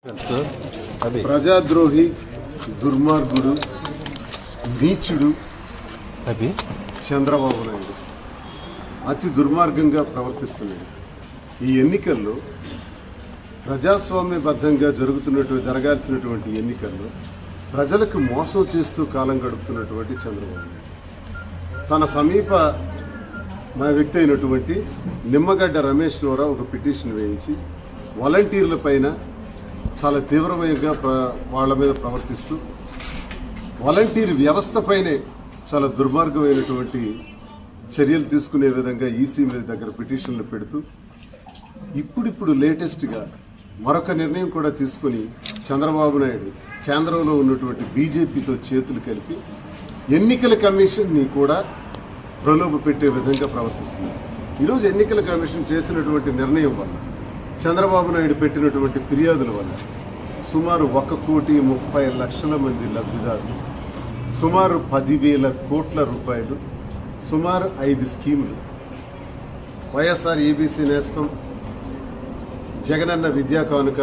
అది ప్రజాద్రోహి దుర్మార్గుడు నీచుడు అది చంద్రబాబు నాయుడు అతి దుర్మార్గంగా ప్రవర్తిస్తున్నాడు ఈ ఎన్నికల్లో ప్రజాస్వామ్యబద్ధంగా జరుగుతున్నటువంటి జరగాల్సినటువంటి ఎన్నికల్లో ప్రజలకు మోసం చేస్తూ కాలం గడుపుతున్నటువంటి చంద్రబాబు నాయుడు తన సమీప మా వ్యక్తి అయినటువంటి నిమ్మగడ్డ రమేష్ ద్వారా ఒక పిటిషన్ వేయించి వాలంటీర్ల పైన చాలా తీవ్రమైనగా ప్ర- వాళ్ళ మీద ప్రవర్తిస్తూ వాలంటీర్ వ్యవస్థపైనే చాలా దుర్మార్గమైనటువంటి చర్యలు తీసుకునే విధంగా ఈసీ మీద దగ్గర పిటిషన్లు పెడుతూ ఇప్పుడిప్పుడు లేటెస్ట్ గా మరొక నిర్ణయం కూడా తీసుకుని చంద్రబాబు నాయుడు కేంద్రంలో ఉన్నటువంటి బీజేపీతో చేతులు కలిపి ఎన్నికల కమిషన్ ని కూడా ప్రలోభ పెట్టే విధంగా ప్రవర్తిస్తుంది ఈరోజు ఎన్నికల కమిషన్ చేసినటువంటి నిర్ణయం వల్ల చంద్రబాబు నాయుడు పెట్టినటువంటి ఫిర్యాదుల వల్ల సుమారు ఒక కోటి ముప్పై లక్షల మంది లబ్ధిదారులు సుమారు పదివేల కోట్ల రూపాయలు సుమారు ఐదు స్కీములు వైఎస్ఆర్ ఏబీసీ నేస్తం జగనన్న విద్యా కానుక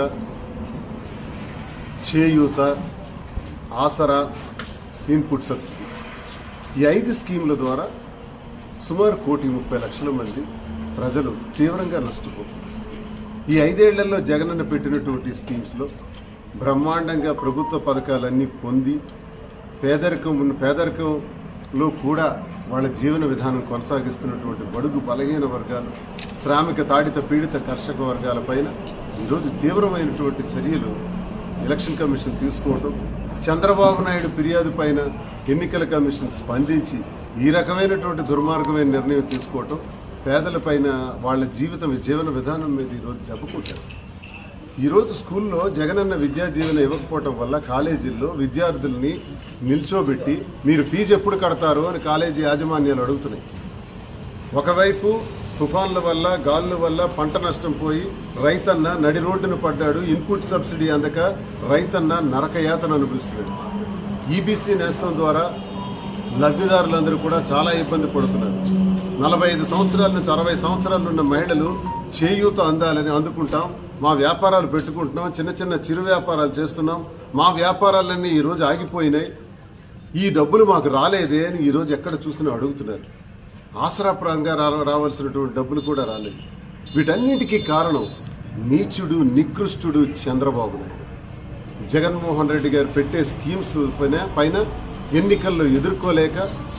చేయూత ఆసరా ఇన్పుట్ సబ్సిడీ ఈ ఐదు స్కీముల ద్వారా సుమారు కోటి ముప్పై లక్షల మంది ప్రజలు తీవ్రంగా నష్టపోతున్నారు ఈ ఐదేళ్లలో జగనన్న పెట్టినటువంటి స్కీమ్స్ లో బ్రహ్మాండంగా ప్రభుత్వ పథకాలన్నీ పొంది పేదరికం ఉన్న పేదరికంలో కూడా వాళ్ళ జీవన విధానం కొనసాగిస్తున్నటువంటి బడుగు బలహీన వర్గాలు శ్రామిక తాడిత పీడిత కర్షక వర్గాల పైన ఈరోజు తీవ్రమైనటువంటి చర్యలు ఎలక్షన్ కమిషన్ తీసుకోవడం చంద్రబాబు నాయుడు ఫిర్యాదు పైన ఎన్నికల కమిషన్ స్పందించి ఈ రకమైనటువంటి దుర్మార్గమైన నిర్ణయం తీసుకోవటం పేదలపైన వాళ్ళ జీవితం జీవన విధానం మీద ఈరోజు దెబ్బకొట్టారు ఈ రోజు స్కూల్లో జగనన్న విద్యా దీవెన ఇవ్వకపోవటం వల్ల కాలేజీల్లో విద్యార్థుల్ని నిల్చోబెట్టి మీరు ఫీజు ఎప్పుడు కడతారు అని కాలేజీ యాజమాన్యాలు అడుగుతున్నాయి ఒకవైపు తుఫాన్ల వల్ల గాలుల వల్ల పంట నష్టం పోయి రైతన్న నడి రోడ్డున పడ్డాడు ఇన్పుట్ సబ్సిడీ అందక రైతన్న నరకయాతన అనుభవిస్తున్నాడు ఈబీసీ నేస్తం ద్వారా లబ్ధిదారులందరూ కూడా చాలా ఇబ్బంది పడుతున్నారు నలభై ఐదు సంవత్సరాల నుంచి అరవై సంవత్సరాలు ఉన్న మహిళలు చేయూత అందాలని అందుకుంటాం మా వ్యాపారాలు పెట్టుకుంటున్నాం చిన్న చిన్న చిరు వ్యాపారాలు చేస్తున్నాం మా వ్యాపారాలన్నీ ఈ రోజు ఆగిపోయినాయి ఈ డబ్బులు మాకు రాలేదే అని ఈ రోజు ఎక్కడ చూసినా అడుగుతున్నారు ఆసరాప్రాంగా రా- రావాల్సినటువంటి డబ్బులు కూడా రాలేదు వీటన్నిటికీ కారణం నీచుడు నికృష్టుడు చంద్రబాబు నాయుడు జగన్మోహన్ రెడ్డి గారు పెట్టే స్కీమ్స్ పైన పైన ఎన్నికల్లో ఎదుర్కోలేక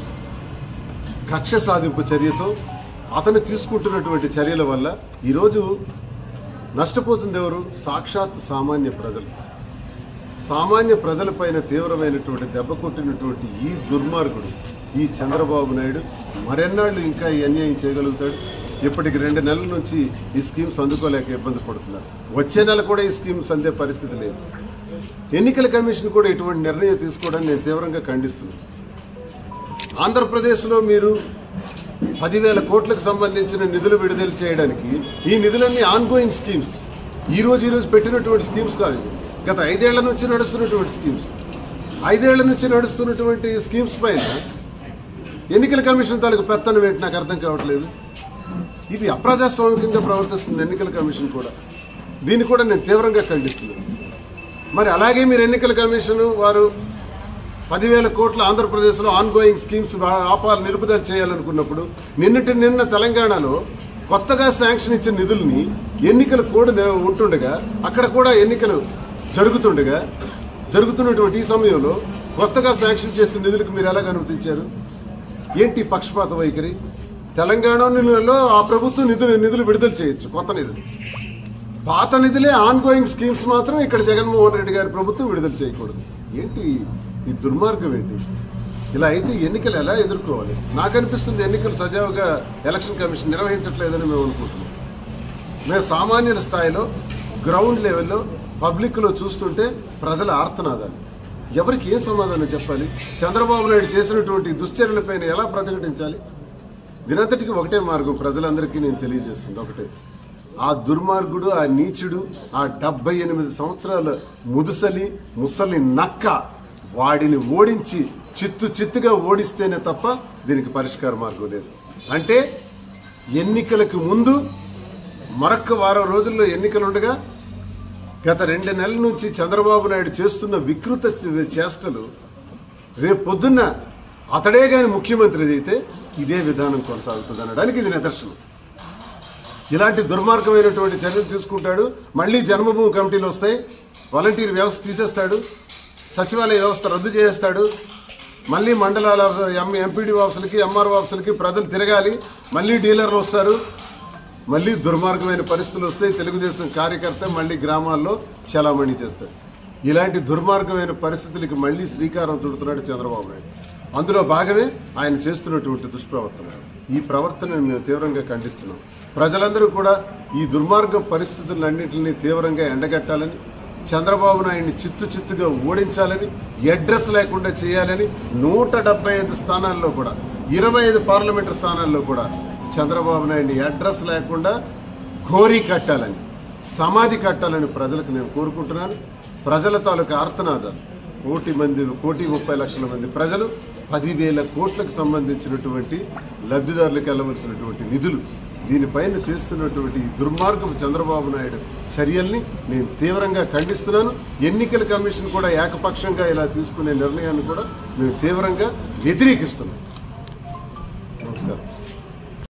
కక్ష సాధింపు చర్యతో అతను తీసుకుంటున్నటువంటి చర్యల వల్ల ఈరోజు నష్టపోతుంది ఎవరు సాక్షాత్ సామాన్య ప్రజలు సామాన్య ప్రజలపైన తీవ్రమైనటువంటి దెబ్బ కొట్టినటువంటి ఈ దుర్మార్గుడు ఈ చంద్రబాబు నాయుడు మరెన్నాళ్ళు ఇంకా ఈ అన్యాయం చేయగలుగుతాడు ఇప్పటికి రెండు నెలల నుంచి ఈ స్కీమ్స్ అందుకోలేక ఇబ్బంది పడుతున్నారు వచ్చే నెల కూడా ఈ స్కీమ్స్ అందే పరిస్థితి లేదు ఎన్నికల కమిషన్ కూడా ఇటువంటి నిర్ణయం తీసుకోవడానికి నేను తీవ్రంగా ఖండిస్తున్నాను ఆంధ్రప్రదేశ్లో మీరు పదివేల కోట్లకు సంబంధించిన నిధులు విడుదల చేయడానికి ఈ నిధులన్నీ ఆన్గోయింగ్ స్కీమ్స్ ఈ రోజు ఈ రోజు పెట్టినటువంటి స్కీమ్స్ కాదు ఇవి. గత ఐదేళ్ల నుంచి నడుస్తున్నటువంటి స్కీమ్స్ ఐదేళ్ల నుంచి నడుస్తున్నటువంటి స్కీమ్స్ పైన ఎన్నికల కమిషన్ తాలూకు పెత్తనం ఏంటి నాకు అర్థం కావట్లేదు ఇది అప్రజాస్వామికంగా ప్రవర్తిస్తుంది ఎన్నికల కమిషన్ కూడా దీన్ని కూడా నేను తీవ్రంగా ఖండిస్తున్నాను మరి అలాగే మీరు ఎన్నికల కమిషన్ వారు పదివేల కోట్ల ఆంధ్రప్రదేశ్లో ఆన్ గోయింగ్ స్కీమ్స్ ఆపాలు నిలుపుదల చేయాలనుకున్నప్పుడు నిన్నటి నిన్న తెలంగాణలో కొత్తగా శాంక్షన్ ఇచ్చిన నిధుల్ని ఎన్నికల కోడ్ నే- ఉంటుండగా అక్కడ కూడా ఎన్నికలు జరుగుతుండగా జరుగుతున్నటువంటి ఈ సమయంలో కొత్తగా శాంక్షన్ చేసిన నిధులకు మీరు ఎలాగ అనుమతించారు ఏంటి పక్షపాత వైఖరి తెలంగాణలో ఆ ప్రభుత్వం నిధులు నిధులు విడుదల చేయొచ్చు కొత్త నిధులు పాత నిధులే ఆన్ గోయింగ్ స్కీమ్స్ మాత్రం ఇక్కడ జగన్మోహన్ రెడ్డి గారి ప్రభుత్వం విడుదల చేయకూడదు ఏంటి ఈ దుర్మార్గం ఏంటి ఇలా అయితే ఎన్నికలు ఎలా ఎదుర్కోవాలి నాకు అనిపిస్తుంది ఎన్నికలు సజావుగా ఎలక్షన్ కమిషన్ నిర్వహించట్లేదని మేము అనుకుంటున్నాం మేము సామాన్యుల స్థాయిలో గ్రౌండ్ లెవెల్లో పబ్లిక్ లో చూస్తుంటే ప్రజల ఆర్తనాదాలు ఎవరికి ఏ సమాధానం చెప్పాలి చంద్రబాబు నాయుడు చేసినటువంటి దుశ్చర్యలపైన ఎలా ప్రతిఘటించాలి దీనంతటికి ఒకటే మార్గం ప్రజలందరికీ నేను తెలియజేస్తుంది ఒకటే ఆ దుర్మార్గుడు ఆ నీచుడు ఆ డెబ్బై ఎనిమిది సంవత్సరాల ముదుసలి ముసలి నక్క వాడిని ఓడించి చిత్తు చిత్తుగా ఓడిస్తేనే తప్ప దీనికి పరిష్కార మార్గం లేదు అంటే ఎన్నికలకు ముందు మరొక్క వారం రోజుల్లో ఎన్నికలు ఉండగా గత రెండు నెలల నుంచి చంద్రబాబు నాయుడు చేస్తున్న వికృత చేష్టలు రేపు పొద్దున్న అతడే గాని ముఖ్యమంత్రి అయితే ఇదే విధానం కొనసాగుతుంది అనడానికి ఇది నిదర్శనం ఇలాంటి దుర్మార్గమైనటువంటి చర్యలు తీసుకుంటాడు మళ్లీ జన్మభూమి కమిటీలు వస్తాయి వాలంటీర్ వ్యవస్థ తీసేస్తాడు సచివాలయ వ్యవస్థ రద్దు చేస్తాడు మళ్లీ మండలాల ఎం- ఎంపీడీ ఆఫీసులకి ఎంఆర్ఓ ఆఫీసులకి ప్రజలు తిరగాలి మళ్లీ డీలర్లు వస్తారు మళ్లీ దుర్మార్గమైన పరిస్థితులు వస్తాయి తెలుగుదేశం కార్యకర్త మళ్లీ గ్రామాల్లో చలామణి చేస్తారు ఇలాంటి దుర్మార్గమైన పరిస్థితులకి మళ్లీ శ్రీకారం చుడుతున్నాడు చంద్రబాబు నాయుడు అందులో భాగమే ఆయన చేస్తున్నటువంటి దుష్ప్రవర్తన ఈ ప్రవర్తనను మేము తీవ్రంగా ఖండిస్తున్నాం ప్రజలందరూ కూడా ఈ దుర్మార్గ పరిస్థితులన్నింటినీ తీవ్రంగా ఎండగట్టాలని చంద్రబాబు నాయుడిని చిత్తు చిత్తుగా ఓడించాలని అడ్రస్ లేకుండా చేయాలని నూట డెబ్బై ఐదు స్థానాల్లో కూడా ఇరవై ఐదు పార్లమెంటు స్థానాల్లో కూడా చంద్రబాబు నాయుడిని అడ్రస్ లేకుండా ఘోరీ కట్టాలని సమాధి కట్టాలని ప్రజలకు నేను కోరుకుంటున్నాను ప్రజల తాలూకా ఆర్తనాదాలు కోటి మంది కోటి ముప్పై లక్షల మంది ప్రజలు పదివేల కోట్లకు సంబంధించినటువంటి లబ్ధిదారులకు వెళ్లవలసినటువంటి నిధులు దీనిపైన చేస్తున్నటువంటి ఈ దుర్మార్గపు చంద్రబాబు నాయుడు చర్యల్ని నేను తీవ్రంగా ఖండిస్తున్నాను ఎన్నికల కమిషన్ కూడా ఏకపక్షంగా ఇలా తీసుకునే నిర్ణయాన్ని కూడా మేము తీవ్రంగా వ్యతిరేకిస్తున్నాం నమస్కారం